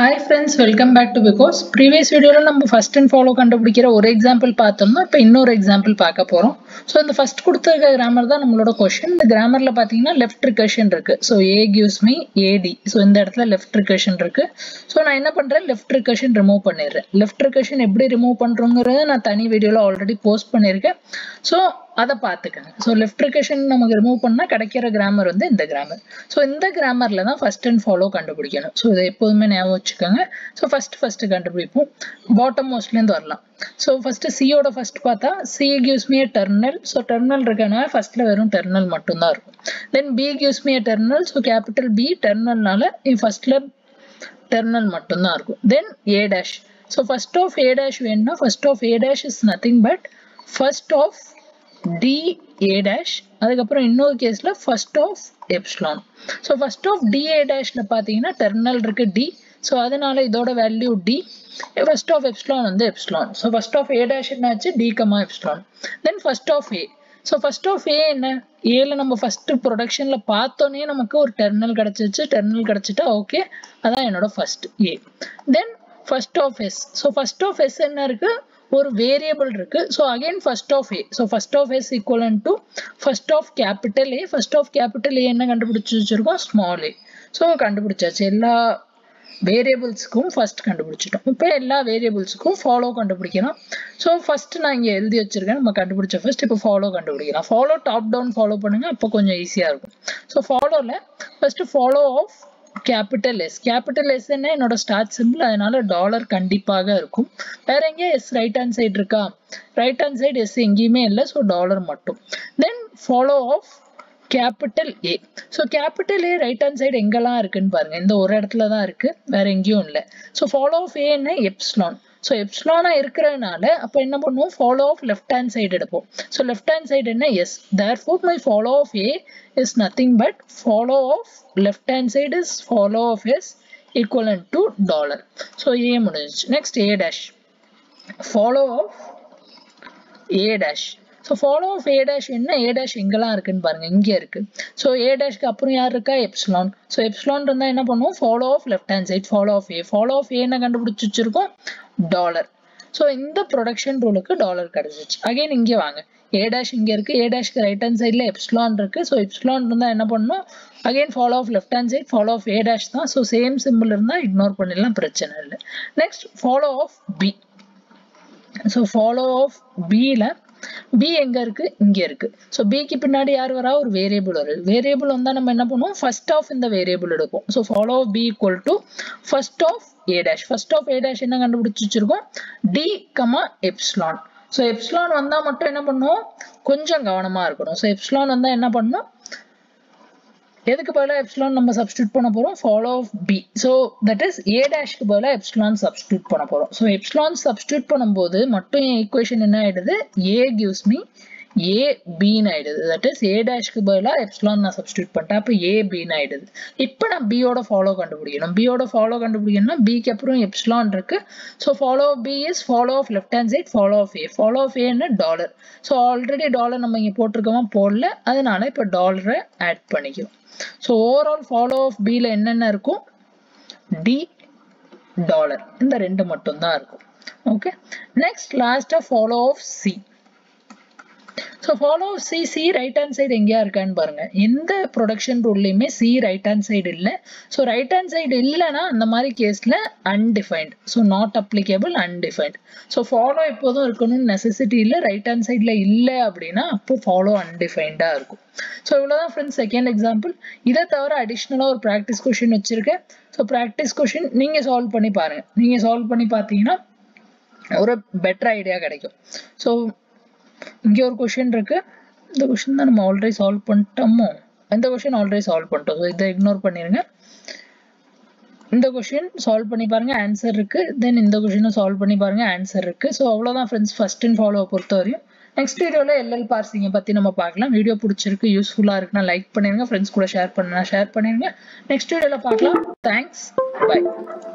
hi friends welcome back to because previous வீடியோவில் நம்ம first and follow கண்டுபிடிக்கிற ஒரு எக்ஸாம்பிள் பார்த்தோம்னா இப்போ இன்னொரு எக்ஸாம்பிள் பார்க்க போகிறோம் ஸோ இந்த ஃபஸ்ட் கொடுத்துருக்க கிராமர் தான் நம்மளோட கொஷின் இந்த கிராமரில் பார்த்தீங்கன்னா லெஃப்ட் ரிகர்ஷன் இருக்குது so A gives me AD so இந்த இடத்துல லெஃப்ட் ரிகர்ஷன் இருக்குது ஸோ நான் என்ன பண்ணுறேன் லெஃப்ட் ரிகர்ஷன் ரிமூவ் பண்ணிடுறேன் லெஃப்ட் ரிகர்ஷன் எப்படி ரிமூவ் பண்ணுறோங்கிறத நான் தனி வீடியோவில் ஆல்ரெடி போஸ்ட் பண்ணியிருக்கேன் ஸோ அதை பார்த்துக்கங்க ஸோ லெஃப்ட் ரிகர்ஷன் நமக்கு ரிமூவ் பண்ணால் கிடைக்கிற கிராமர் வந்து இந்த கிராமர் ஸோ இந்த கிராமரில் தான் ஃபஸ்ட் அண்ட் ஃபாலோ கண்டுபிடிக்கணும் ஸோ இதை எப்போதுமே ஞாபகம் வச்சுக்கோங்க ஸோ ஃபஸ்ட்டு ஃபஸ்ட்டு கண்டுபிடிப்போம் பாட்டம் மோஸ்ட்லேருந்து வரலாம் ஸோ ஃபஸ்ட்டு சியோட ஃபஸ்ட் பார்த்தா C gives me terminal so terminal இருக்கனால ஃபஸ்ட்டில் வெறும் டெர்மினல் மட்டும்தான் இருக்கும் then B gives me terminal so capital B டெர்மினல்னால ஃபஸ்ட்டில் டெர்மினல் மட்டும்தான் இருக்கும் then A dash so first of A dash வேணும்னா first of A dash is nothing but first of T A dash அதுக்கப்புறம் இன்னொரு கேஸில் first of epsilon so first of T A டேஷில் பார்த்தீங்கன்னா டெர்மினல் இருக்கு டி ஸோ அதனால இதோட value T first of epsilon வந்து epsilon so first of A dash என்னாச்சு T comma epsilon then first of A so first of A என்ன ஏல நம்ம ஃபர்ஸ்ட் ப்ரொடக்ஷனில் பார்த்தோன்னே நமக்கு ஒரு டெர்மினல் கிடச்சிச்சு டெர்மினல் கிடச்சிட்டா ஓகே அதான் என்னோட first A then first of S so first of S என்ன இருக்கு ஒரு வேரியபிள் இருக்கு so again first of A so first of S equivalent to first of capital A first of capital A என்ன கண்டுபிடிச்சி வச்சிருக்கோம் small A so கண்டுபிடிச்சாச்சு எல்லா வேரியபிள்ஸுக்கும் first கண்டுபிடிச்சிட்டோம் இப்போ எல்லா வேரியபிள்ஸுக்கும் ஃபாலோ கண்டுபிடிக்கலாம் ஸோ ஃபர்ஸ்ட் நான் இங்கே எழுதி வச்சிருக்கேன் நம்ம கண்டுபிடிச்ச ஃபர்ஸ்ட் இப்போ ஃபாலோ கண்டுபிடிக்கலாம் ஃபாலோ டாப் டவுன் ஃபாலோ பண்ணுங்க அப்போ கொஞ்சம் ஈஸியாக இருக்கும் ஸோ ஃபாலோவில் first follow of capital S capital S என்ன என்னோட ஸ்டார்ட் சிம்பிள் அதனால டாலர் கண்டிப்பாக இருக்கும் வேற எங்கே எஸ் ரைட் ஹேண்ட் சைடு இருக்கா ரைட் ஹேண்ட் சைடு எஸ் எங்கேயுமே இல்லை ஸோ டாலர் மட்டும் then follow of capital A so capital A right hand side எங்கெல்லாம் இருக்குன்னு பாருங்க இந்த ஒரு இடத்துல தான் இருக்கு வேற எங்கேயும் இல்லை ஸோ ஃபாலோ ஆஃப் ஏ என்ன எப்ஸ்லான் ஸோ எப்ஸ்லானா இருக்கிறதுனால அப்போ என்ன பண்ணுவோம் follow of left hand side எடுப்போம் ஸோ லெஃப்ட் ஹேண்ட் சைடு என்ன S therefore my follow of A is nothing but follow of left hand side is follow of S equivalent to dollar so A முடிஞ்சிச்சு next A dash follow of A dash so follow of A dash என்ன A dash எங்கெல்லாம் இருக்குன்னு பாருங்க இங்கே இருக்கு so ஏ டேஷ்க்கு அப்புறம் யார் இருக்கா எப்ஸ்லான் ஸோ எப்ஸ்லான் இருந்தால் என்ன பண்ணுவோம் follow of left hand side follow of A follow of A என்ன கண்டுபிடிச்சி வச்சிருக்கோம் டாலர் ஸோ இந்த ப்ரொடக்ஷன் ரூலுக்கு டாலர் கிடைச்சிச்சு அகைன் இங்கே வாங்க ஏ டேஷ் இங்கே இருக்கு ஏ டேஷ்க்கு ரைட் ஹேண்ட் சைடில் எப்ஸ்லான் இருக்கு ஸோ எப்ஸ்லான் இருந்தால் என்ன பண்ணணும் again follow of left hand side follow of A dash தான் ஸோ சேம் சிம்பிள் இருந்தால் இக்னோர் பண்ணிடலாம் பிரச்சனை இல்லை next follow of B so follow of பியில் பி எங்க இருக்கு இங்க இருக்கு ஸோ பிக்கு பின்னாடி யார் வரா ஒரு வேரியபிள் வருது வேரியபிள் வந்தா நம்ம என்ன பண்ணுவோம் ஃபர்ஸ்ட் ஆஃப் இந்த வேரியபிள் எடுப்போம் so follow B equal to first of A dash first of A dash என்ன கண்டுபிடிச்சு வச்சிருக்கோம் D comma epsilon so epsilon வந்தா மட்டும் என்ன பண்ணுவோம் கொஞ்சம் கவனமா இருக்கணும் ஸோ எப்ஸ்லான் வந்தா என்ன பண்ணணும் எதுக்கு பதிலாக எப்சிலான் நம்ம சப்ஸ்டியூட் பண்ண போகிறோம் follow of B so that is A டேஷ்க்கு பதிலாக எப்சிலான் சப்ஸ்டியூட் பண்ண போகிறோம் ஸோ எப்சிலான் சப்ஸ்டியூட் பண்ணும்போது மட்டும் என் ஈக்குவேஷன் என்ன ஆயிடுது ஏ கிவ்ஸ் மீ ஏ பின்னு ஆயிடுது தட் இஸ் ஏ டேஷ்க்கு பதிலாக எப்சிலான் நான் சப்ஸ்டியூட் பண்ணிட்டேன் அப்போ ஏ பின்னு ஆயிடுது இப்போ நான் பியோட ஃபாலோ கண்டுபிடிக்கணும் பியோட ஃபாலோ கண்டுபிடிக்கணும்னா பிக்கு அப்புறம் எப்சிலான் இருக்கு so follow B is follow of left hand side follow of A follow of ஏன்னு டாலர் ஸோ ஆல்ரெடி டாலர் நம்ம இங்கே போட்டிருக்கோமா போடல அதனால இப்போ டாலரை ஆட் பண்ணிக்கிறோம் ஸோ ஓவரால் ஃபாலோ ஆஃப் பியில் என்னென்ன இருக்கும் டி டாலர் இந்த ரெண்டு மட்டும் தான் இருக்கும் ஓகே நெக்ஸ்ட் லாஸ்ட்டாக follow of C so follow of C C right hand side எங்கேயா இருக்கான்னு பாருங்க எந்த ப்ரொடக்ஷன் ரூல்லையுமே சி ரைட் ஹேண்ட் சைடு இல்லை ஸோ ரைட் ஹேண்ட் சைடு இல்லைன்னா அந்த மாதிரி கேஸில் undefined so not applicable undefined so follow எப்போதும் இருக்கணும்னு நெசசிட்டி இல்லை ரைட் ஹேண்ட் சைடில் இல்லை அப்படின்னா அப்போ ஃபாலோ அன்டிஃபைன்டாக இருக்கும் ஸோ இவ்வளோதான் ஃப்ரெண்ட்ஸ் செகண்ட் எக்ஸாம்பிள் இதை தவிர அடிஷ்னலாக ஒரு ப்ராக்டிஸ் கொஷின் வச்சுருக்கேன் ஸோ ப்ராக்டிஸ் கொஷின் நீங்கள் சால்வ் பண்ணி பாருங்கள் நீங்கள் சால்வ் பண்ணி பார்த்தீங்கன்னா ஒரு பெட்டர் ஐடியா கிடைக்கும் ஸோ இங்கே ஒரு கொஷின் இருக்கு இந்த கொஷின் தான் நம்ம ஆல்ரெடி சால்வ் பண்ணிட்டோமோ இந்த கொஷின் ஆல்ரெடி சால்வ் பண்ணிட்டோம் ஸோ இதை இக்னோர் பண்ணிடுங்க இந்த கொஷின் சால்வ் பண்ணி பாருங்க ஆன்சர் இருக்கு தென் இந்த கொஷினும் சால்வ் பண்ணி பாருங்க ஆன்சர் இருக்கு ஸோ அவ்வளோதான் ஃப்ரெண்ட்ஸ் ஃபர்ஸ்ட் அண்ட் ஃபாலோ பொறுத்த வரையும் நெக்ஸ்ட் வீடியோவில் எல்எல் பார்சிங்கை பற்றி நம்ம பார்க்கலாம் வீடியோ பிடிச்சிருக்கு யூஸ்ஃபுல்லாக இருக்குன்னா லைக் பண்ணிடுங்க ஃப்ரெண்ட்ஸ் கூட ஷேர் பண்ணுனா ஷேர் பண்ணிடுங்க நெக்ஸ்ட் வீடியோவில் பார்க்கலாம் தேங்க்ஸ் பை